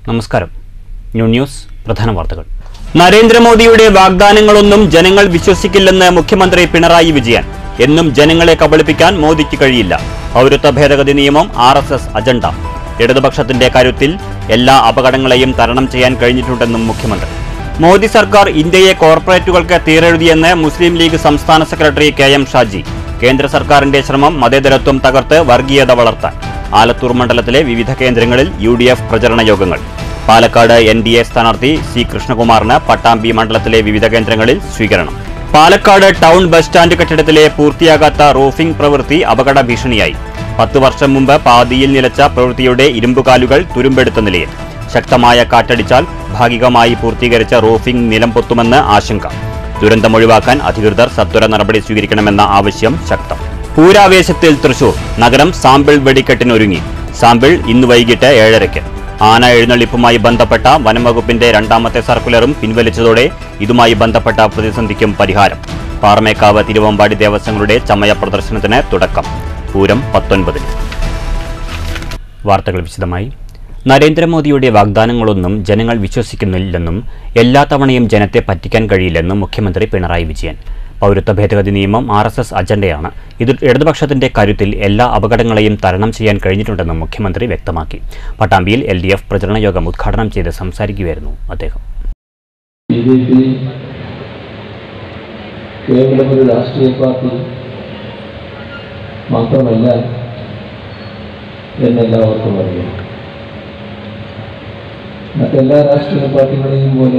നമസ്കാരം new news പ്രധാന വാർത്തകൾ നരേന്ദ്രമോദിയുടെ വാഗ്ദാനങ്ങളൊന്നും ജനങ്ങൾ വിശ്വസിക്കില്ലെന്ന് മുഖ്യമന്ത്രി പിണറായി വിജയൻ എന്നും ജനങ്ങളെ കബളിപ്പിക്കാൻ മോദിക്ക് കഴിയില്ല പൗരത്വ ഭേദഗതി നിയമം ആർ എസ് എസ് അജണ്ട ഇടതുപക്ഷത്തിന്റെ കാര്യത്തിൽ എല്ലാ അപകടങ്ങളെയും തരണം ചെയ്യാൻ കഴിഞ്ഞിട്ടുണ്ടെന്നും മുഖ്യമന്ത്രി മോദി സർക്കാർ ഇന്ത്യയെ കോർപ്പറേറ്റുകൾക്ക് തീരെഴുതിയെന്ന് മുസ്ലിം ലീഗ് സംസ്ഥാന സെക്രട്ടറി കെ എം ഷാജി കേന്ദ്ര സർക്കാരിന്റെ ശ്രമം മതേതരത്വം തകർത്ത് വർഗീയത വളർത്താൻ ആലത്തൂർ മണ്ഡലത്തിലെ വിവിധ കേന്ദ്രങ്ങളിൽ യു ഡി എഫ് പ്രചരണ യോഗങ്ങൾ പാലക്കാട് എൻ ഡി എ സ്ഥാനാർത്ഥി സി കൃഷ്ണകുമാറിന് പട്ടാമ്പി മണ്ഡലത്തിലെ വിവിധ കേന്ദ്രങ്ങളിൽ സ്വീകരണം പാലക്കാട് ടൗൺ ബസ് സ്റ്റാൻഡ് കെട്ടിടത്തിലെ പൂർത്തിയാകാത്ത റൂഫിംഗ് പ്രവൃത്തി അപകട ഭീഷണിയായി പത്ത് വർഷം മുമ്പ് പാതിയിൽ നിലച്ച പ്രവൃത്തിയുടെ ഇരുമ്പുകാലുകൾ തുരുമ്പെടുത്ത നിലയിൽ ശക്തമായ കാറ്റടിച്ചാൽ ഭാഗികമായി പൂർത്തീകരിച്ച റൂഫിംഗ് നിലംപൊത്തുമെന്ന് ആശങ്ക ദുരന്തമൊഴിവാക്കാൻ അധികൃതർ സത്വര നടപടി സ്വീകരിക്കണമെന്ന ആവശ്യം ശക്തം പൂരാവേശത്തിൽ തൃശൂർ നഗരം സാമ്പിൾ വെടിക്കെട്ടിനൊരുങ്ങി സാമ്പിൾ ഇന്ന് വൈകിട്ട് ഏഴരയ്ക്ക് ആന എഴുന്നള്ളിപ്പുമായി ബന്ധപ്പെട്ട വനംവകുപ്പിന്റെ രണ്ടാമത്തെ സർക്കുലറും പിൻവലിച്ചതോടെ ഇതുമായി ബന്ധപ്പെട്ട പ്രതിസന്ധിക്കും പരിഹാരം പാറമേക്കാവ് തിരുവമ്പാടി ദേവസ്വങ്ങളുടെ ചമയ പ്രദർശനത്തിന് തുടക്കം പൂരം പത്തൊൻപതിന് വാർത്തകൾ വിശദമായി നരേന്ദ്രമോദിയുടെ വാഗ്ദാനങ്ങളൊന്നും ജനങ്ങൾ വിശ്വസിക്കുന്നില്ലെന്നും എല്ലാ തവണയും ജനത്തെ പറ്റിക്കാൻ കഴിയില്ലെന്നും മുഖ്യമന്ത്രി പിണറായി വിജയൻ പൗരത്വ ഭേദഗതി നിയമം ആർ എസ് എസ് അജണ്ടയാണ് ഇത് ഇടതുപക്ഷത്തിന്റെ കരുത്തിൽ എല്ലാ അപകടങ്ങളെയും തരണം ചെയ്യാൻ കഴിഞ്ഞിട്ടുണ്ടെന്നും മുഖ്യമന്ത്രി വ്യക്തമാക്കി പട്ടാമ്പിയിൽ എൽ ഡി എഫ് പ്രചരണ യോഗം ഉദ്ഘാടനം ചെയ്ത് സംസാരിക്കുകയായിരുന്നു അദ്ദേഹം ബി ജെ പി കേവലം ഒരു രാഷ്ട്രീയ പാർട്ടി മാത്രമല്ല എന്നെല്ലാവർക്കും അറിയാം മറ്റെല്ലാ രാഷ്ട്രീയ പാർട്ടികളെയും പോലെ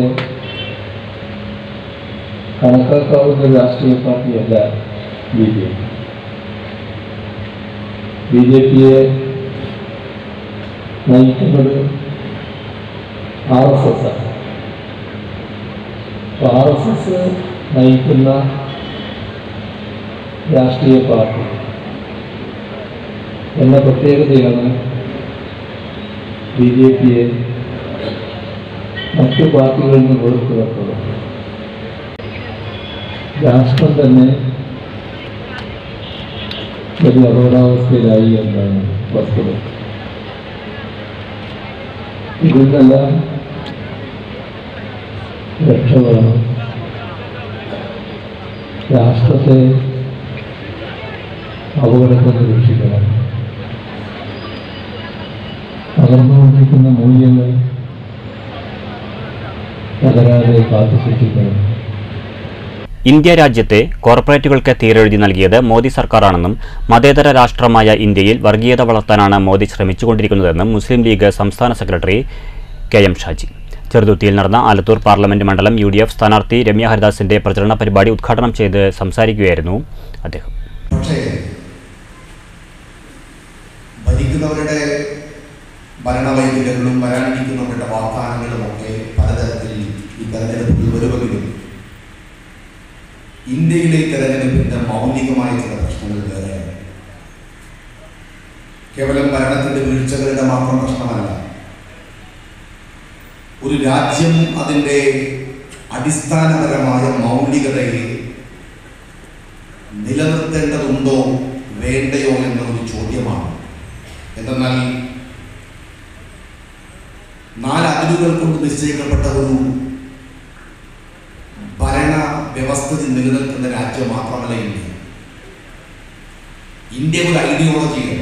കണക്കാക്കാവുന്ന ഒരു രാഷ്ട്രീയ പാർട്ടിയല്ല B J P B J പിയെ നയിക്കുന്നത് ആർ എസ് എസ് ആണ് ആർ എസ് എസ് നയിക്കുന്ന രാഷ്ട്രീയ പാർട്ടി എന്ന പ്രത്യേകതയാണ് ബി ജെ പിയെ മറ്റു പാർട്ടികളിൽ നിന്ന് വേർത്ത് നിർത്തുന്നത് രാഷ്ട്രം തന്നെ വലിയ അപകടാവസ്ഥയിലായി എന്നാണ് വസ്തുത ഇതിൽ നിന്നെല്ലാം രക്ഷപ്പെടണം രാഷ്ട്രത്തെ അപകടത്തിൽ നിന്ന് രക്ഷിക്കണം തകർന്നുകൊണ്ടിരിക്കുന്ന മൂല്യങ്ങൾ തകരാതെ കാത്തു സൂക്ഷിക്കണം ഇന്ത്യ രാജ്യത്തെ കോർപ്പറേറ്റുകൾക്ക് തീരെഴുതി നൽകിയത് മോദി സർക്കാരാണെന്നും മതേതര രാഷ്ട്രമായ ഇന്ത്യയിൽ വർഗീയത വളർത്താനാണ് മോദി ശ്രമിച്ചുകൊണ്ടിരിക്കുന്നതെന്നും മുസ്ലിം ലീഗ് സംസ്ഥാന സെക്രട്ടറി കെ എം ഷാജി ചെറുതുത്തിയിൽ നടന്ന ആലത്തൂർ പാർലമെന്റ് മണ്ഡലം യു ഡി എഫ് സ്ഥാനാർത്ഥി രമ്യ ഹരിദാസിന്റെ പ്രചരണ പരിപാടി ഉദ്ഘാടനം ചെയ്ത് സംസാരിക്കുകയായിരുന്നു അദ്ദേഹം പക്ഷേ ഭരിക്കുന്നവരുടെ ഭരണവൈകല്യങ്ങളും വരാനിരിക്കുന്നവരുടെ വാഗ്ദാനങ്ങളും ഒക്കെ പലതരത്തിൽ ഈ തെരഞ്ഞെടുപ്പിൽ വരുമെങ്കിലും ഇന്ത്യയിലെ തെരഞ്ഞെടുപ്പിന്റെ മൗലികമായ ചില പ്രശ്നങ്ങൾ വേറെയാണ് കേവലം ഭരണത്തിന്റെ വീഴ്ചകളുടെ മാത്രം പ്രശ്നമല്ല ഒരു രാജ്യം അതിൻ്റെ അടിസ്ഥാനപരമായ മൗലികതയെ നിലനിർത്തേണ്ടതുണ്ടോ വേണ്ടയോ എന്നൊരു ചോദ്യമാണ് എന്തെന്നാൽ നാല് അതിരുകൾ കൊണ്ട് നിശ്ചയിക്കപ്പെട്ട ഒരു ഭരണ വ്യവസ്ഥിതി നിലനിൽക്കുന്ന രാജ്യം മാത്രമല്ല ഇന്ത്യ ഇന്ത്യ ഒരു ഐഡിയോളജിയാണ്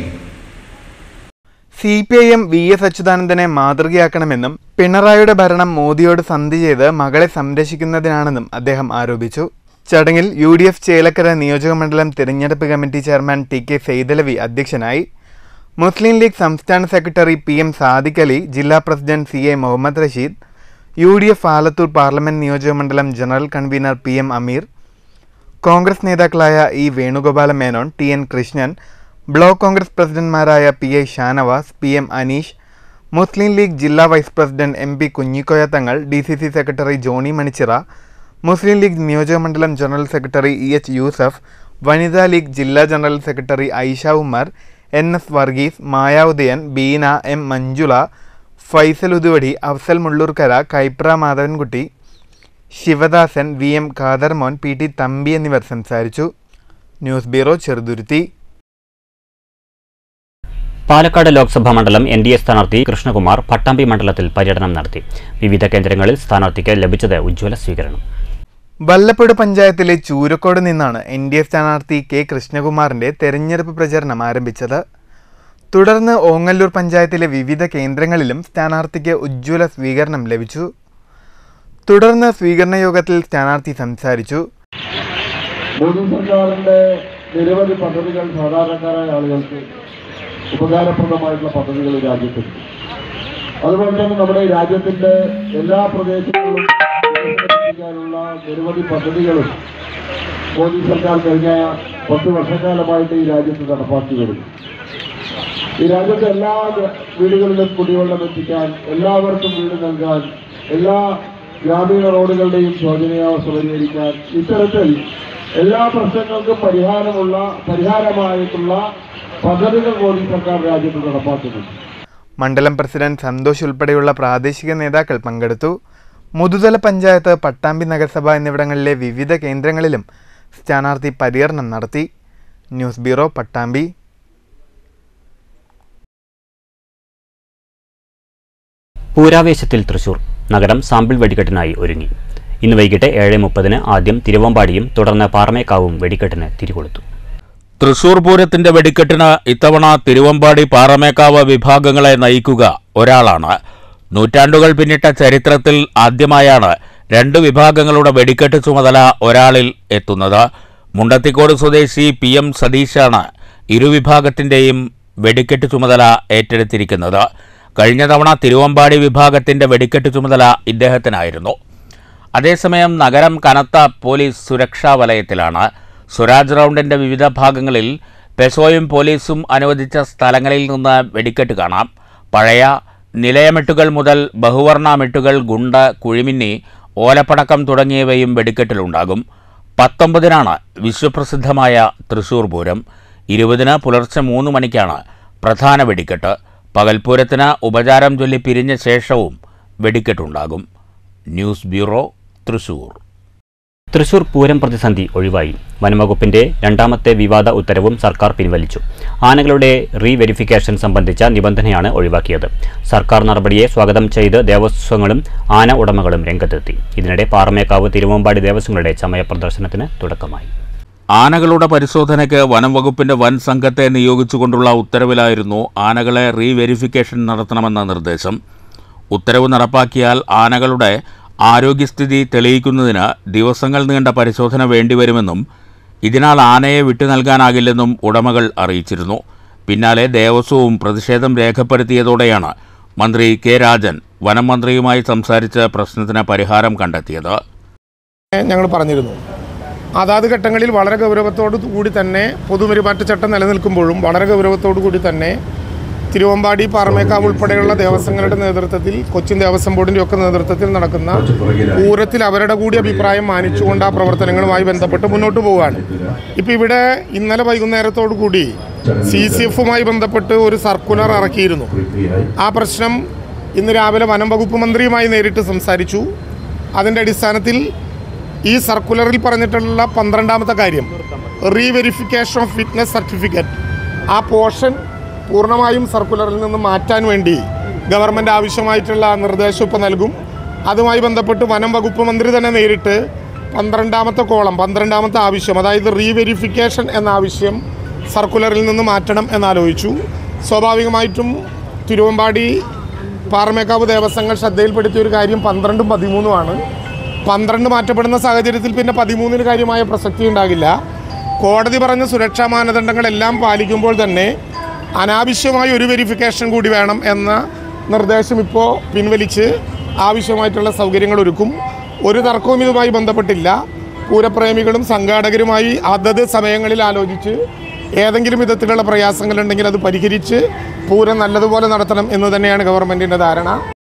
C P I M V S അച്യുതാനന്ദനെ മാതൃകയാക്കണമെന്നും പിണറായിയുടെ ഭരണം മോദിയോട് സന്ധി ചെയ്ത് മകളെ സംരക്ഷിക്കുന്നതിനാണെന്നും അദ്ദേഹം ആരോപിച്ചു ചടങ്ങിൽ യു ഡി എഫ് ചേലക്കര നിയോജകമണ്ഡലം തിരഞ്ഞെടുപ്പ് committee chairman T K Saithalavi അധ്യക്ഷനായി മുസ്ലിം ലീഗ് സംസ്ഥാന secretary P M Sadiq Ali ജില്ലാ president C A Muhammad Rasheed U D F Alathur parliament നിയോജകമണ്ഡലം general convener P M Ameer Congress നേതാക്കളായ E Venugopala Menon T N Krishnan block Congress പ്രസിഡന്റ്മാരായ P I Shanavas P M Aneesh Muslim League ജില്ലാ vice president M P Kunhikoya Thangal D C C secretary Johny Manichira Muslim League നിയോജകമണ്ഡലം general secretary E H Yusuf വനിതാ ലീഗ് ജില്ലാ general secretary Aisha Ummer N S Varghese Mayavudayan Beena M Manjula Faisal Uthuvadi Afsal Mullurkara Kaipra Madhavankutty Sivadasan V M Khadermon P T Thampi എന്നിവർ സംസാരിച്ചു news bureau Cheruthuruthy Palakkad Lok Sabha മണ്ഡലം N D A സ്ഥാനാർത്ഥി കൃഷ്ണകുമാർ പട്ടാമ്പി മണ്ഡലത്തിൽ പര്യടനം നടത്തി വിവിധ കേന്ദ്രങ്ങളിൽ സ്ഥാനാർത്ഥിക്ക് ലഭിച്ചത് ഉജ്ജ്വല സ്വീകരണം വല്ലപ്പുഴ പഞ്ചായത്തിലെ ചൂരക്കോട് നിന്നാണ് എൻ ഡി എ സ്ഥാനാർത്ഥി കെ കൃഷ്ണകുമാറിന്റെ തെരഞ്ഞെടുപ്പ് പ്രചരണം ആരംഭിച്ചത് തുടർന്ന് ഓങ്ങല്ലൂർ പഞ്ചായത്തിലെ വിവിധ കേന്ദ്രങ്ങളിലും സ്ഥാനാർത്ഥിക്ക് ഉജ്ജ്വല സ്വീകരണം ലഭിച്ചു തുടർന്ന് സ്വീകരണ യോഗത്തിൽ സ്ഥാനാർത്ഥി സംസാരിച്ചു മോദി സർക്കാരിന്റെ നിരവധി പദ്ധതികൾ സാധാരണക്കാരായ ആളുകൾക്ക് ഉപകാരപ്രദമായിട്ടുള്ള പദ്ധതികൾ രാജ്യത്തുണ്ട് അതുപോലെ തന്നെ നമ്മുടെ ഈ രാജ്യത്തിന്റെ എല്ലാ പ്രദേശങ്ങളിലും വികസിപ്പിക്കാനുള്ള നിരവധി പദ്ധതികളും മോദി സർക്കാർ കഴിഞ്ഞ പത്ത് വർഷക്കാലമായിട്ട് ഈ രാജ്യത്ത് നടപ്പാക്കി വരുന്നു ഈ രാജ്യത്തെ എല്ലാ ഗ്ര- വീടുകളിലും കുടിവെള്ളം എത്തിക്കാൻ എല്ലാവർക്കും വീട് നൽകാൻ എല്ലാ ഗ്രാമീണ റോഡുകളുടെയും ശോചനീയാവസ്ഥ പരിഹരിക്കാൻ ഇത്തരത്തിൽ എല്ലാ പ്രശ്നങ്ങൾക്കും പരിഹാരമുള്ള പരിഹാരമായിട്ടുള്ള പദ്ധതികൾ മോദി സർക്കാർ രാജ്യത്ത് നടപ്പാക്കുന്നുണ്ട് മണ്ഡലം പ്രസിഡന്റ് സന്തോഷ് ഉൾപ്പെടെയുള്ള പ്രാദേശിക നേതാക്കൾ പങ്കെടുത്തു മുതുതല പഞ്ചായത്ത് പട്ടാമ്പി നഗരസഭ എന്നിവിടങ്ങളിലെ വിവിധ കേന്ദ്രങ്ങളിലും സ്ഥാനാർത്ഥി പര്യടനം നടത്തി ന്യൂസ് ബ്യൂറോ പട്ടാമ്പി പൂരാവേശത്തിൽ തൃശൂർ നഗരം സാമ്പിൾ വെടിക്കെട്ടിനായി ഒരുങ്ങി ഇന്ന് വൈകിട്ട് ഏഴ് മുപ്പതിന് ആദ്യം തിരുവമ്പാടിയും തുടർന്ന് പാറമേക്കാവും വെടിക്കെട്ടിന് തിരികൊളുത്തു തൃശൂർ പൂരത്തിന്റെ വെടിക്കെട്ടിന് ഇത്തവണ തിരുവമ്പാടി പാറമേക്കാവ് വിഭാഗങ്ങളെ നയിക്കുക ഒരാളാണ് നൂറ്റാണ്ടുകൾ പിന്നിട്ട ചരിത്രത്തിൽ ആദ്യമായാണ് രണ്ട് വിഭാഗങ്ങളുടെ വെടിക്കെട്ട് ചുമതല ഒരാളിൽ എത്തുന്നത് മുണ്ടത്തിക്കോട് സ്വദേശി പി എം സതീഷാണ് ഇരുവിഭാഗത്തിന്റെയും വെടിക്കെട്ട് ചുമതല ഏറ്റെടുത്തിരിക്കുന്നത് കഴിഞ്ഞ തവണ തിരുവമ്പാടി വിഭാഗത്തിന്റെ വെടിക്കെട്ട് ചുമതല ഇദ്ദേഹത്തിനായിരുന്നു അതേസമയം നഗരം കനത്ത പോലീസ് സുരക്ഷാ വലയത്തിലാണ് സ്വരാജ് റൗണ്ടിന്റെ വിവിധ ഭാഗങ്ങളിൽ പെസോയും പോലീസും അനുവദിച്ച സ്ഥലങ്ങളിൽ നിന്ന് വെടിക്കെട്ട് കാണാം പഴയ നിലയമെട്ടുകൾ മുതൽ ബഹുവർണ മെട്ടുകൾ ഗുണ്ട കുഴിമിന്നി ഓലപ്പടക്കം തുടങ്ങിയവയും വെടിക്കെട്ടിലുണ്ടാകും പത്തൊമ്പതിനാണ് വിശ്വപ്രസിദ്ധമായ തൃശൂർ പൂരം ഇരുപതിന് പുലർച്ചെ മൂന്ന് മണിക്കാണ് പ്രധാന വെടിക്കെട്ട് പകൽപൂരത്തിന് ഉപചാരം ചൊല്ലി പിരിഞ്ഞ ശേഷവും വെടിക്കെട്ടുണ്ടാകും ന്യൂസ് ബ്യൂറോ തൃശൂർ തൃശൂർ പൂരം പ്രതിസന്ധി ഒഴിവായി വനംവകുപ്പിന്റെ രണ്ടാമത്തെ വിവാദ ഉത്തരവും സർക്കാർ പിൻവലിച്ചു ആനകളുടെ റീവെരിഫിക്കേഷൻ സംബന്ധിച്ച നിബന്ധനയാണ് ഒഴിവാക്കിയത് സർക്കാർ നടപടിയെ സ്വാഗതം ചെയ്ത് ദേവസ്വങ്ങളും ആന ഉടമകളും രംഗത്തെത്തി ഇതിനിടെ പാറമേക്കാവ് തിരുവമ്പാടി ദേവസ്വങ്ങളുടെ ചമയ പ്രദർശനത്തിന് തുടക്കമായി ആനകളുടെ പരിശോധനയ്ക്ക് വനം വകുപ്പിന്റെ വൻ സംഘത്തെ നിയോഗിച്ചുകൊണ്ടുള്ള ഉത്തരവിലായിരുന്നു ആനകളെ റീവെരിഫിക്കേഷൻ നടത്തണമെന്ന നിർദ്ദേശം ഉത്തരവ് നടപ്പാക്കിയാൽ ആനകളുടെ ആരോഗ്യസ്ഥിതി തെളിയിക്കുന്നതിന് ദിവസങ്ങൾ നീണ്ട പരിശോധന വേണ്ടിവരുമെന്നും ഇതിനാൽ ആനയെ വിട്ടു നൽകാനാകില്ലെന്നും ഉടമകൾ അറിയിച്ചിരുന്നു പിന്നാലെ ദേവസ്വവും പ്രതിഷേധം രേഖപ്പെടുത്തിയതോടെയാണ് മന്ത്രി കെ രാജൻ വനം മന്ത്രിയുമായി സംസാരിച്ച് പ്രശ്നത്തിന് പരിഹാരം കണ്ടെത്തിയത് ഞങ്ങൾ പറഞ്ഞിരുന്നു അതാത് ഘട്ടങ്ങളിൽ വളരെ ഗൗരവത്തോടു കൂടി തന്നെ പൊതുപെരുമാറ്റച്ചട്ടം നിലനിൽക്കുമ്പോഴും വളരെ ഗൗരവത്തോടു കൂടി തന്നെ തിരുവമ്പാടി പാറമേക്കാവ് ഉൾപ്പെടെയുള്ള ദേവസ്വങ്ങളുടെ നേതൃത്വത്തിൽ കൊച്ചിൻ ദേവസ്വം ബോർഡിൻ്റെ ഒക്കെ നേതൃത്വത്തിൽ നടക്കുന്ന പൂരത്തിൽ അവരുടെ കൂടി അഭിപ്രായം മാനിച്ചുകൊണ്ട് ആ പ്രവർത്തനങ്ങളുമായി ബന്ധപ്പെട്ട് മുന്നോട്ട് പോവുകയാണ് ഇപ്പോൾ ഇവിടെ ഇന്നലെ വൈകുന്നേരത്തോടു കൂടി സി സി എഫുമായി ബന്ധപ്പെട്ട് ഒരു സർക്കുലർ ഇറക്കിയിരുന്നു ആ പ്രശ്നം ഇന്ന് രാവിലെ വനം വകുപ്പ് മന്ത്രിയുമായി നേരിട്ട് സംസാരിച്ചു അതിൻ്റെ അടിസ്ഥാനത്തിൽ ഈ സർക്കുലറിൽ പറഞ്ഞിട്ടുള്ള പന്ത്രണ്ടാമത്തെ കാര്യം റീവെരിഫിക്കേഷൻ ഓഫ് ഫിറ്റ്നസ് സർട്ടിഫിക്കറ്റ് ആ പോർഷൻ പൂർണ്ണമായും സർക്കുലറിൽ നിന്ന് മാറ്റാൻ വേണ്ടി ഗവൺമെൻറ് ആവശ്യമായിട്ടുള്ള നിർദ്ദേശം ഇപ്പോൾ നൽകും അതുമായി ബന്ധപ്പെട്ട് വനം വകുപ്പ് മന്ത്രി തന്നെ നേരിട്ട് പന്ത്രണ്ടാമത്തെ കോളം പന്ത്രണ്ടാമത്തെ ആവശ്യം അതായത് റീവെരിഫിക്കേഷൻ എന്ന ആവശ്യം സർക്കുലറിൽ നിന്ന് മാറ്റണം എന്നാലോചിച്ചു സ്വാഭാവികമായിട്ടും തിരുവമ്പാടി പാറമേക്കാവ് ദേവസ്വങ്ങൾ ശ്രദ്ധയിൽപ്പെടുത്തിയ ഒരു കാര്യം പന്ത്രണ്ടും പതിമൂന്നുമാണ് പന്ത്രണ്ട് മാറ്റപ്പെടുന്ന സാഹചര്യത്തിൽ പിന്നെ പതിമൂന്നിന് കാര്യമായ പ്രസക്തി ഉണ്ടാകില്ല കോടതി പറഞ്ഞ സുരക്ഷാ മാനദണ്ഡങ്ങളെല്ലാം പാലിക്കുമ്പോൾ തന്നെ അനാവശ്യമായ ഒരു വെരിഫിക്കേഷൻ കൂടി വേണം എന്ന നിർദ്ദേശം ഇപ്പോൾ പിൻവലിച്ച് ആവശ്യമായിട്ടുള്ള സൗകര്യങ്ങൾ ഒരുക്കും ഒരു തർക്കവും ഇതുമായി ബന്ധപ്പെട്ടില്ല പൂരപ്രേമികളും സംഘാടകരുമായി അതത് സമയങ്ങളിൽ ആലോചിച്ച് ഏതെങ്കിലും വിധത്തിലുള്ള പ്രയാസങ്ങളുണ്ടെങ്കിൽ അത് പരിഹരിച്ച് പൂരം നല്ലതുപോലെ നടത്തണം എന്ന് തന്നെയാണ് ഗവൺമെൻറ്റിൻ്റെ ധാരണ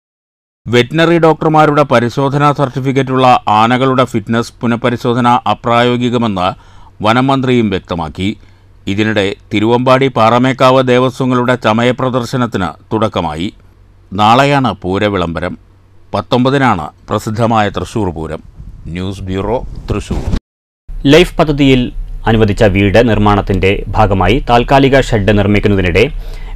വെറ്റിനറി ഡോക്ടർമാരുടെ പരിശോധനാ സർട്ടിഫിക്കറ്റുള്ള ആനകളുടെ ഫിറ്റ്നസ് പുനഃപരിശോധന അപ്രായോഗികമെന്ന് വനം മന്ത്രിയും വ്യക്തമാക്കി ഇതിനിടെ തിരുവമ്പാടി പാറമേക്കാവ് ദേവസ്വങ്ങളുടെ ചമയ പ്രദർശനത്തിന് തുടക്കമായി നാളെയാണ് പൂരവിളംബരം പത്തൊമ്പതിനാണ് പ്രസിദ്ധമായ Thrissur Pooram news bureau Thrissur life പദ്ധതിയിൽ അനുവദിച്ച വീട് നിർമ്മാണത്തിന്റെ ഭാഗമായി താൽക്കാലിക ഷെഡ് നിർമ്മിക്കുന്നതിനിടെ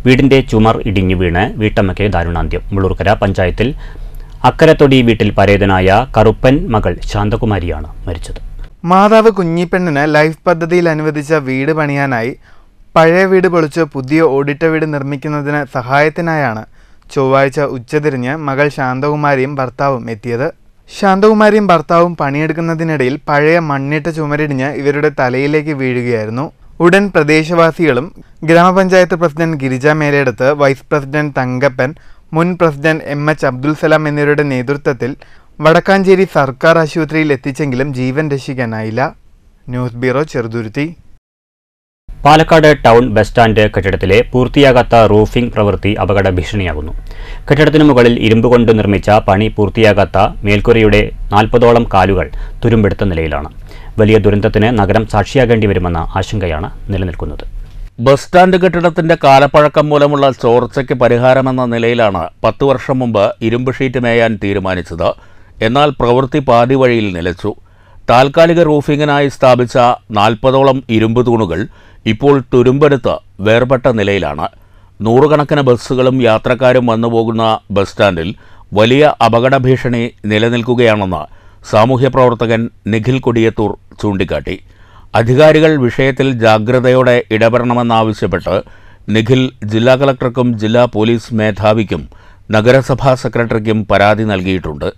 വീടിന്റെ ചുമർ ഇടിഞ്ഞു വീണ് വീട്ടമ്മയ്ക്ക് ദാരുണാന്ത്യം മുള്ളൂർക്കര പഞ്ചായത്തിൽ അക്കരത്തൊടി വീട്ടിൽ പരേതനായ കറുപ്പൻ മകൾ ശാന്തകുമാരിയാണ് മരിച്ചത് മാതാവ് കുഞ്ഞിപ്പെണ്ണിന് ലൈഫ് പദ്ധതിയിൽ അനുവദിച്ച വീട് പണിയാനായി പഴയ വീട് പൊളിച്ച് പുതിയ ഓടിട്ട വീട് നിർമ്മിക്കുന്നതിന് സഹായത്തിനായാണ് ചൊവ്വാഴ്ച ഉച്ചതിരിഞ്ഞ് മകൾ ശാന്തകുമാരിയും ഭർത്താവും എത്തിയത് ശാന്തകുമാരിയും ഭർത്താവും പണിയെടുക്കുന്നതിനിടയിൽ പഴയ മണ്ണിട്ട ചുമരിടിഞ്ഞ് ഇവരുടെ തലയിലേക്ക് വീഴുകയായിരുന്നു ഉടൻ പ്രദേശവാസികളും ഗ്രാമപഞ്ചായത്ത് president Girija Meledath vice president Thankappan മുൻ president M H Abdul Salam എന്നിവരുടെ നേതൃത്വത്തിൽ വടക്കാഞ്ചേരി സർക്കാർ ആശുപത്രിയിൽ എത്തിച്ചെങ്കിലും ജീവൻ രക്ഷിക്കാനായില്ല news bureau Cheruthuruthy Palakkad town bus stand കെട്ടിടത്തിലെ പൂർത്തിയാകാത്ത റൂഫിംഗ് പ്രവൃത്തി അപകട ഭീഷണിയാകുന്നു കെട്ടിടത്തിനു മുകളിൽ ഇരുമ്പ് കൊണ്ട് നിർമ്മിച്ച പണി പൂർത്തിയാകാത്ത മേൽക്കൂരയുടെ നാൽപ്പതോളം കാലുകൾ തുരുമ്പെടുത്ത നിലയിലാണ് വലിയ ദുരന്തത്തിന് നഗരം സാക്ഷിയാകേണ്ടി വരുമെന്ന ആശങ്കയാണ് നിലനിൽക്കുന്നത് ബസ് സ്റ്റാൻഡ് കെട്ടിടത്തിന്റെ കാലപ്പഴക്കം മൂലമുള്ള ചോർച്ചയ്ക്ക് പരിഹാരമെന്ന നിലയിലാണ് പത്ത് വർഷം മുമ്പ് ഇരുമ്പ് ഷീറ്റ് മേയാൻ തീരുമാനിച്ചത് എന്നാൽ പ്രവൃത്തി പാതി വഴിയിൽ നിലച്ചു താൽക്കാലിക റൂഫിങ്ങിനായി സ്ഥാപിച്ച നാൽപ്പതോളം ഇരുമ്പ് തൂണുകൾ ഇപ്പോൾ തുരുമ്പെടുത്ത് വേർപെട്ട നിലയിലാണ് നൂറുകണക്കിന് ബസ്സുകളും യാത്രക്കാരും വന്നുപോകുന്ന ബസ് സ്റ്റാൻഡിൽ വലിയ അപകട ഭീഷണി നിലനിൽക്കുകയാണെന്ന് സാമൂഹ്യ പ്രവർത്തകൻ നിഖിൽ കൊടിയത്തൂർ ചൂണ്ടിക്കാട്ടി അധികാരികൾ വിഷയത്തിൽ ജാഗ്രതയോടെ ഇടപെടണമെന്നാവശ്യപ്പെട്ട് നിഖിൽ ജില്ലാ കളക്ടർക്കും ജില്ലാ പോലീസ് മേധാവിക്കും നഗരസഭാ സെക്രട്ടറിക്കും പരാതി നൽകിയിട്ടുണ്ട്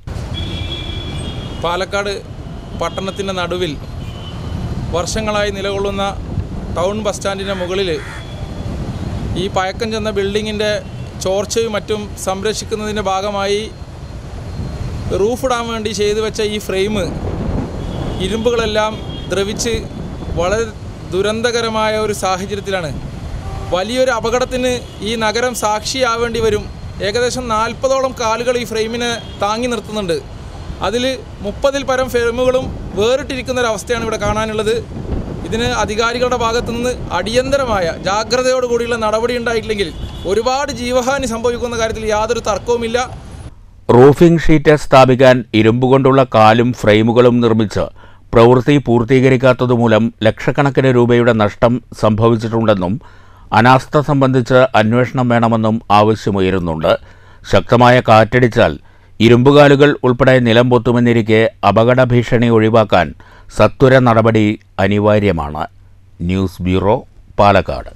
പാലക്കാട് പട്ടണത്തിൻ്റെ നടുവിൽ വർഷങ്ങളായി നിലകൊള്ളുന്ന ടൗൺ ബസ് സ്റ്റാൻഡിൻ്റെ മുകളിൽ ഈ പഴക്കം ചെന്ന ബിൽഡിങ്ങിൻ്റെ ചോർച്ചയും മറ്റും സംരക്ഷിക്കുന്നതിൻ്റെ ഭാഗമായി റൂഫ് ഇടാൻ വേണ്ടി ചെയ്തു വെച്ച ഈ ഫ്രെയിം ഇരുമ്പുകളെല്ലാം ദ്രവിച്ച് വളരെ ദുരന്തകരമായ ഒരു സാഹചര്യത്തിലാണ് വലിയൊരു അപകടത്തിന് ഈ നഗരം സാക്ഷിയാവേണ്ടി വരും ഏകദേശം നാൽപ്പതോളം കാലുകൾ ഈ ഫ്രെയിമിനെ താങ്ങി നിർത്തുന്നുണ്ട് അതിൽ മുപ്പതിൽ പരം ഫ്രെയിമുകളും വേറിട്ടിരിക്കുന്ന ഒരു അവസ്ഥയാണ് ഇവിടെ കാണാനുള്ളത് ഇതിന് അധികാരികളുടെ ഭാഗത്തു നിന്ന് അടിയന്തരമായ ജാഗ്രതയോടുകൂടിയുള്ള നടപടി ഉണ്ടായിട്ടില്ലെങ്കിൽ ഒരുപാട് ജീവഹാനി സംഭവിക്കുന്ന കാര്യത്തിൽ യാതൊരു തർക്കവുമില്ല റൂഫിംഗ് ഷീറ്റ് സ്ഥാപിക്കാൻ ഇരുമ്പുകൊണ്ടുള്ള കാലും ഫ്രെയിമുകളും നിർമ്മിച്ച് പ്രവൃത്തി പൂർത്തീകരിക്കാത്തതുമൂലം ലക്ഷക്കണക്കിന് രൂപയുടെ നഷ്ടം സംഭവിച്ചിട്ടുണ്ടെന്നും അനാസ്ഥ സംബന്ധിച്ച് അന്വേഷണം വേണമെന്നും ആവശ്യമുയരുന്നുണ്ട് ശക്തമായ കാറ്റടിച്ചാൽ ഇരുമ്പുകാലുകൾ ഉൾപ്പെടെ നിലം പൊത്തുമെന്നിരിക്കെ അപകട ഭീഷണി ഒഴിവാക്കാൻ സത്വര നടപടി അനിവാര്യമാണ് ന്യൂസ് ബ്യൂറോ പാലക്കാട്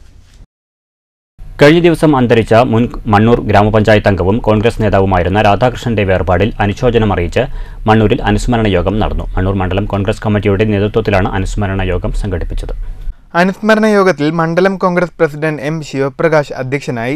കഴിഞ്ഞ ദിവസം അന്തരിച്ച മുൻ മണ്ണൂർ ഗ്രാമപഞ്ചായത്ത് അംഗവും കോൺഗ്രസ് നേതാവുമായിരുന്ന രാധാകൃഷ്ണന്റെ വേർപാടിൽ അനുശോചനം അറിയിച്ച് മണ്ണൂരിൽ അനുസ്മരണ യോഗം നടന്നു മണ്ണൂർ മണ്ഡലം കോൺഗ്രസ് കമ്മിറ്റിയുടെ നേതൃത്വത്തിലാണ് അനുസ്മരണ യോഗം സംഘടിപ്പിച്ചത് അനുസ്മരണ യോഗത്തിൽ മണ്ഡലം കോൺഗ്രസ് പ്രസിഡന്റ് എം ശിവപ്രകാശ് അധ്യക്ഷനായി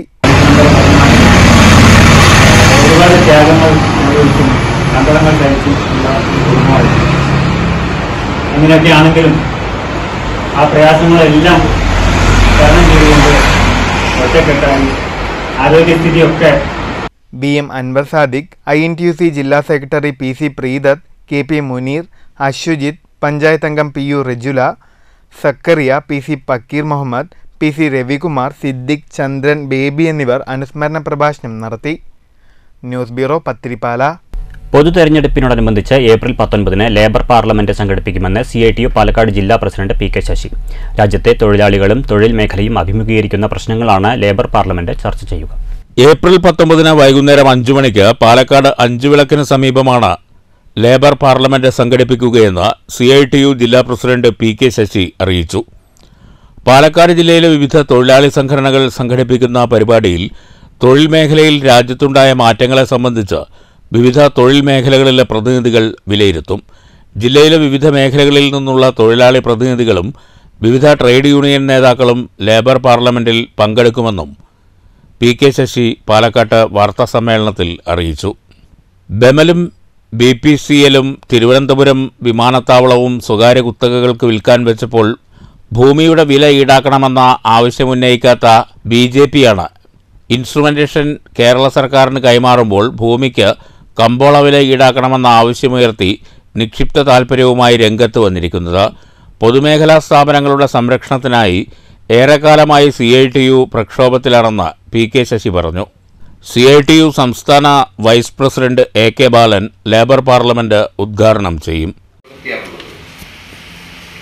ഒരുപാട് ത്യാഗങ്ങൾ അനുഭവിച്ചും സങ്കടങ്ങൾ കഴിച്ചും ഉള്ള കുടുംബമാണ് അങ്ങനെയൊക്കെ ആണെങ്കിലും ആ പ്രയാസങ്ങളെല്ലാം തരണം ചെയ്തുകൊണ്ട് ഒറ്റക്കെട്ടായി ആരോഗ്യസ്ഥിതിയൊക്കെ B M Anwar Sadiq I N T U C ജില്ലാ secretary P C Preedath K P Muneer Ashwajith panchayat അംഗം P U Rejula Zakariya P C Pakkeer Muhammad P C Ravikumar Siddique Chandran Baby എന്നിവർ അനുസ്മരണ പ്രഭാഷണം നടത്തി ന്യൂസ് ബ്യൂറോ പത്തിരിപ്പാല പൊതു തെരഞ്ഞെടുപ്പിനോടനുബന്ധിച്ച് ഏപ്രിൽ പത്തൊൻപതിന് ലേബർ പാർലമെന്റ് സംഘടിപ്പിക്കുമെന്ന് C I T U Palakkad ജില്ലാ പ്രസിഡന്റ് പി കെ ശശി രാജ്യത്തെ തൊഴിലാളികളും തൊഴിൽ മേഖലയും അഭിമുഖീകരിക്കുന്ന പ്രശ്നങ്ങളാണ് ലേബർ പാർലമെന്റ് ചർച്ച ചെയ്യുക ഏപ്രിൽ പത്തൊമ്പതിന് വൈകുന്നേരം അഞ്ചു മണിക്ക് പാലക്കാട് അഞ്ചുവിളക്കിന് സമീപമാണ് ലേബർ പാർലമെന്റ് സംഘടിപ്പിക്കുകയെന്ന് സി ഐ ടി യു ജില്ലാ പ്രസിഡന്റ് പി കെ ശശി അറിയിച്ചു പാലക്കാട് ജില്ലയിലെ വിവിധ തൊഴിലാളി സംഘടനകൾ സംഘടിപ്പിക്കുന്ന പരിപാടിയിൽ തൊഴിൽ മേഖലയിൽ രാജ്യത്തുണ്ടായ മാറ്റങ്ങളെ സംബന്ധിച്ച് വിവിധ തൊഴിൽ മേഖലകളിലെ പ്രതിനിധികൾ വിലയിരുത്തും ജില്ലയിലെ വിവിധ മേഖലകളിൽ നിന്നുള്ള തൊഴിലാളി പ്രതിനിധികളും വിവിധ ട്രേഡ് യൂണിയൻ നേതാക്കളും ലേബർ പാർലമെന്റിൽ പങ്കെടുക്കുമെന്നും പി കെ ശശി പാലക്കാട്ട് വാർത്താസമ്മേളനത്തിൽ അറിയിച്ചു ബെമലും ബി പി സി എല്ലും തിരുവനന്തപുരം വിമാനത്താവളവും സ്വകാര്യ കുത്തകകൾക്ക് വിൽക്കാൻ വെച്ചപ്പോൾ ഭൂമിയുടെ വില ഈടാക്കണമെന്ന ആവശ്യമുന്നയിക്കാത്ത ബി ജെ പിയാണ് ഇൻസ്ട്രുമെന്റേഷൻ കേരള സർക്കാരിന് കൈമാറുമ്പോൾ ഭൂമിക്ക് കമ്പോള വില ഈടാക്കണമെന്ന ആവശ്യമുയർത്തി നിക്ഷിപ്ത താൽപ്പര്യവുമായി രംഗത്ത് വന്നിരിക്കുന്നത് പൊതുമേഖലാ സ്ഥാപനങ്ങളുടെ സംരക്ഷണത്തിനായി ഏറെക്കാലമായി സി ഐ ടി യു പ്രക്ഷോഭത്തിലാണെന്ന് പി കെ ശശി പറഞ്ഞു സി ഐ ടി യു സംസ്ഥാന vice president A K Balan labour parliament ഉദ്ഘാടനം ചെയ്യും വൃത്തിയാക്കുന്നത്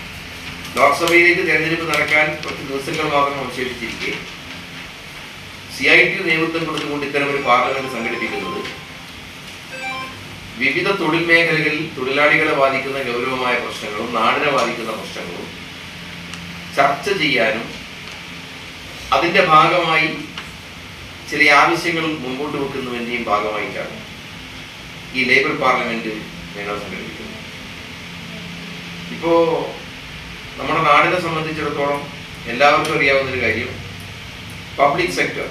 ലോക്സഭയിലേക്ക് തെരഞ്ഞെടുപ്പ് നടക്കാൻ കുറച്ച് ദിവസങ്ങൾ മാത്രം അവശേഷിച്ചിരിക്കെ സി ഐ ടി നേതൃത്വം കൊടുത്തുകൊണ്ട് ഇത്തരം ഒരു പാർലമെന്റ് സംഘടിപ്പിക്കുന്നത് വിവിധ തൊഴിൽ മേഖലകളിൽ തൊഴിലാളികളെ ബാധിക്കുന്ന ഗൗരവമായ പ്രശ്നങ്ങളും നാടിനെ ബാധിക്കുന്ന പ്രശ്നങ്ങളും ചർച്ച ചെയ്യാനും അതിന്റെ ഭാഗമായി ചില ആവശ്യങ്ങൾ മുമ്പോട്ട് വെക്കുന്നതിൻ്റെയും ഭാഗമായിട്ടാണ് ഈ ലേബർ പാർലമെന്റ് ഞങ്ങൾ സംഘടിപ്പിക്കുന്നത് ഇപ്പോ നമ്മുടെ നാടിനെ സംബന്ധിച്ചിടത്തോളം എല്ലാവർക്കും അറിയാവുന്ന ഒരു കാര്യം പബ്ലിക് സെക്ടർ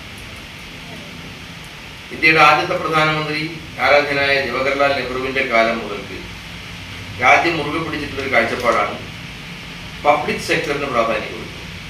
ഇന്ത്യയുടെ ആദ്യത്തെ പ്രധാനമന്ത്രി ആരാധ്യനായ ജവഹർലാൽ നെഹ്റുവിന്റെ കാലം മുതൽക്ക് രാജ്യം മുറുകെ പിടിച്ചിട്ടുള്ള ഒരു കാഴ്ചപ്പാടാണ് പബ്ലിക് സെക്ടറിന് പ്രാധാന്യം കൊടുക്കുന്നത്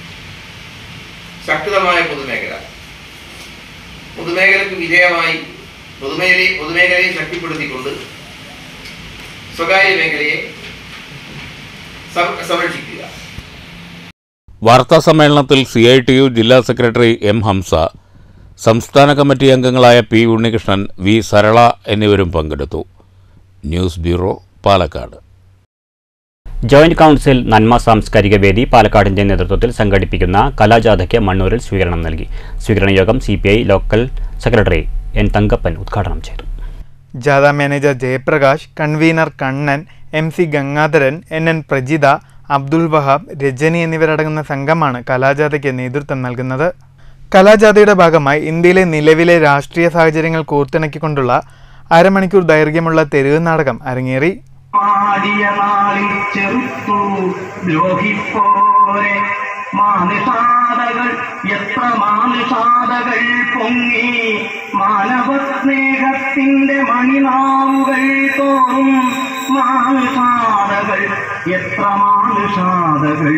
ശക്തമായ പൊതുമേഖല പൊതുമേഖലക്ക് വിധേയമായി പൊതുമേഖലയെ പൊതുമേഖലയെ ശക്തിപ്പെടുത്തിക്കൊണ്ട് സ്വകാര്യ മേഖലയെ സം- സംരക്ഷിക്കുക വാർത്താ സമ്മേളനത്തിൽ സി ഐ ടി യു ജില്ലാ സെക്രട്ടറി എം ഹംസ സംസ്ഥാന കമ്മിറ്റി അംഗങ്ങളായ പി ഉണ്ണികൃഷ്ണൻ വി സരള എന്നിവരും പങ്കെടുത്തു news bureau Palakkad joint council Nanma Samskarika വേദി പാലക്കാടിന്റെ നേതൃത്വത്തിൽ സംഘടിപ്പിക്കുന്ന കലാജാഥയ്ക്ക് മണ്ണൂരിൽ സ്വീകരണം നൽകി സ്വീകരണ യോഗം C local secretary N Thankappan ഉദ്ഘാടനം ചെയ്തു ജാഥ manager Jayaprakash convener Kannan M C Gangadharan N N Prajitha Abdul Wahab Rajani എന്നിവരടങ്ങുന്ന സംഘമാണ് കലാജാഥയ്ക്ക് നേതൃത്വം നൽകുന്നത് കലാജാഥയുടെ ഭാഗമായി ഇന്ത്യയിലെ നിലവിലെ രാഷ്ട്രീയ സാഹചര്യങ്ങൾ കോർത്തിണക്കിക്കൊണ്ടുള്ള അരമണിക്കൂർ ദൈർഘ്യമുള്ള തെരുവ് നാടകം അരങ്ങേറി പാടിയ നാളിൽ ചെറുത്തു ദ്രോഹിപ്പോരെ മാനുഷാദകൾ എത്ര മാനുഷാദകൾ പൊങ്ങി മാനവ സ്നേഹത്തിന്റെ മണിനാവുകൾ തോറും മാനുഷാദകൾ എത്ര മാനുഷാദകൾ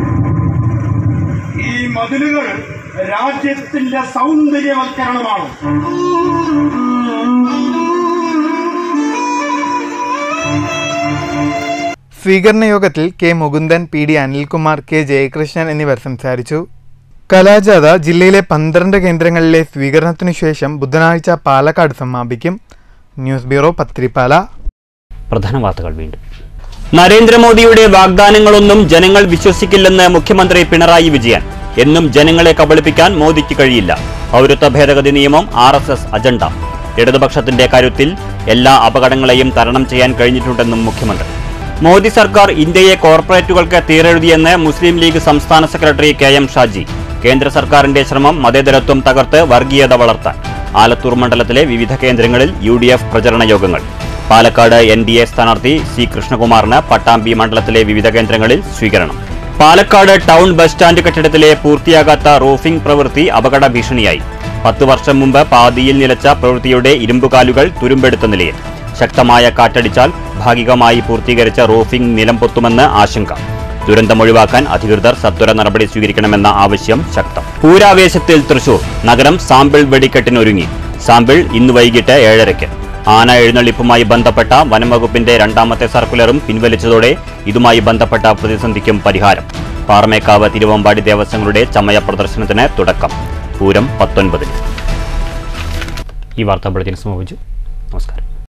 ഈ മതിലുകൾ രാജ്യത്തിന്റെ സൗന്ദര്യവൽക്കരണമാണ് സ്വീകരണ യോഗത്തിൽ K Mukundan P D Anilkumar K Jayakrishnan എന്നിവർ സംസാരിച്ചു കലാജാഥ ജില്ലയിലെ പന്ത്രണ്ട് കേന്ദ്രങ്ങളിലെ സ്വീകരണത്തിനു ശേഷം ബുധനാഴ്ച പാലക്കാട് സമാപിക്കും ന്യൂസ് ബ്യൂറോ പത്രിപ്പാല പ്രധാന വാർത്തകൾ വീണ്ടും നരേന്ദ്രമോദിയുടെ വാഗ്ദാനങ്ങളൊന്നും ജനങ്ങൾ വിശ്വസിക്കില്ലെന്ന് മുഖ്യമന്ത്രി പിണറായി വിജയൻ എന്നും ജനങ്ങളെ കബളിപ്പിക്കാൻ മോദിക്ക് കഴിയില്ല പൗരത്വ ഭേദഗതി നിയമം ആർ എസ് എസ് അജണ്ട ഇടതുപക്ഷത്തിന്റെ കരുത്തിൽ എല്ലാ അപകടങ്ങളെയും തരണം ചെയ്യാൻ കഴിഞ്ഞിട്ടുണ്ടെന്നും മുഖ്യമന്ത്രി മോദി സർക്കാർ ഇന്ത്യയെ കോർപ്പറേറ്റുകൾക്ക് തീരെഴുതിയെന്ന് മുസ്ലിം ലീഗ് സംസ്ഥാന സെക്രട്ടറി കെ എം ഷാജി കേന്ദ്ര സർക്കാരിന്റെ ശ്രമം മതേതരത്വം തകർത്ത് വർഗീയത വളർത്താൻ ആലത്തൂർ മണ്ഡലത്തിലെ വിവിധ കേന്ദ്രങ്ങളിൽ യു ഡി എഫ് പ്രചരണ യോഗങ്ങൾ പാലക്കാട് എൻ ഡി എ സ്ഥാനാർത്ഥി സി കൃഷ്ണകുമാറിന് പട്ടാമ്പി മണ്ഡലത്തിലെ വിവിധ കേന്ദ്രങ്ങളിൽ സ്വീകരണം പാലക്കാട് ടൗൺ ബസ് സ്റ്റാൻഡ് കെട്ടിടത്തിലെ പൂർത്തിയാകാത്ത റൂഫിംഗ് പ്രവൃത്തി അപകട ഭീഷണിയായി പത്ത് വർഷം മുമ്പ് പാതിയിൽ നിലച്ച പ്രവൃത്തിയുടെ ഇരുമ്പുകാലുകൾ തുരുമ്പെടുത്ത നിലയിൽ ശക്തമായ കാറ്റടിച്ചാൽ ഭാഗികമായി പൂർത്തീകരിച്ച റൂഫിംഗ് നിലം പൊത്തുമെന്ന് ആശങ്ക ദുരന്തം ഒഴിവാക്കാൻ അധികൃതർ സത്വര നടപടി സ്വീകരിക്കണമെന്ന ആവശ്യം ശക്തം പൂരാവേശത്തിൽ തൃശൂർ നഗരം സാമ്പിൾ വെടിക്കെട്ടിനൊരുങ്ങി സാമ്പിൾ ഇന്ന് വൈകിട്ട് ഏഴരയ്ക്ക് ആന എഴുന്നള്ളിപ്പുമായി ബന്ധപ്പെട്ട വനംവകുപ്പിന്റെ രണ്ടാമത്തെ സർക്കുലറും പിൻവലിച്ചതോടെ ഇതുമായി ബന്ധപ്പെട്ട പ്രതിസന്ധിക്കും പരിഹാരം പാറമേക്കാവ് തിരുവമ്പാടി ദേവസ്വങ്ങളുടെ ചമയ പ്രദർശനത്തിന് തുടക്കം പൂരം പത്തൊൻപതിന് ഈ വാർത്താ ബുള്ളറ്റിൻ സമാപിച്ചു നമസ്കാരം